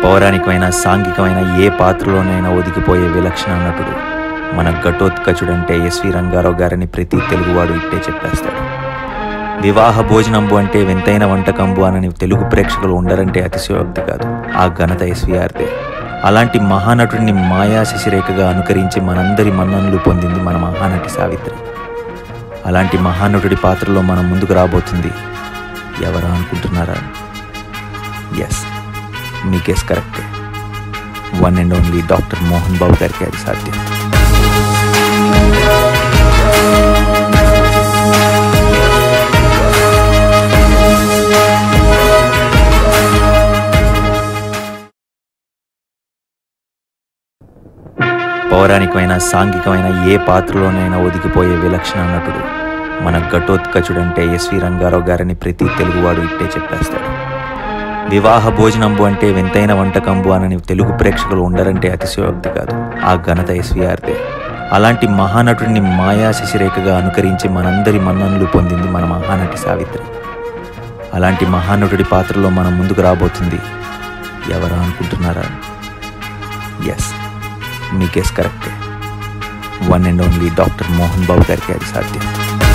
పౌరాణికమైన సాంఘికమైన ఏ పాత్రలోనైనా ఒదిగిపోయే విలక్షణ నటుడు మన ఘటోత్కచుడంటే ఎస్వి రంగారావు గారని ప్రతి తెలుగువాడు ఇట్టే చెప్పేస్తాడు వివాహ భోజనంబు అంటే వింతైన వంటకంబు అనని తెలుగు ప్రేక్షకులు ఉండరంటే అతిశయోక్తి కాదు ఆ ఘనత ఎస్వీఆర్దే అలాంటి మహానటుడిని మాయా శశిరేఖగా అనుకరించి మనందరి మన్ననలు పొందింది మన మహానటి సావిత్రి అలాంటి మహానటుడి పాత్రలో మనం ముందుకు రాబోతుంది ఎవరా అనుకుంటున్నారా ఎస్ మీ గెస్ కరెక్టే one and only doctor Mohan Babu గారికి అది సాధ్యం పౌరాణికమైన సాంఘికమైన ఏ పాత్రలోనైనా ఒదిగిపోయే విలక్షణ నటుడు మన ఘటోత్కచుడంటే ఎస్వి రంగారావు గారని ప్రతి తెలుగువాడు ఇట్టే చెప్పేస్తాడు వివాహ భోజనంబు అంటే వింతైన వంటకంబు అనని తెలుగు ప్రేక్షకులు ఉండరంటే అతిశయోక్తి కాదు ఆ ఘనత ఎస్వీఆర్దే అలాంటి మహానటుడిని మాయా శశిరేఖగా అనుకరించి మనందరి మన్ననలు పొందింది మన మహానటి సావిత్రి అలాంటి మహానటుడి పాత్రలో మనం ముందుకు రాబోతుంది ఎవరా అనుకుంటున్నారా ఎస్ మీ గెస్ కరెక్టే one and only doctor Mohan Babu గారికి అది సాధ్యం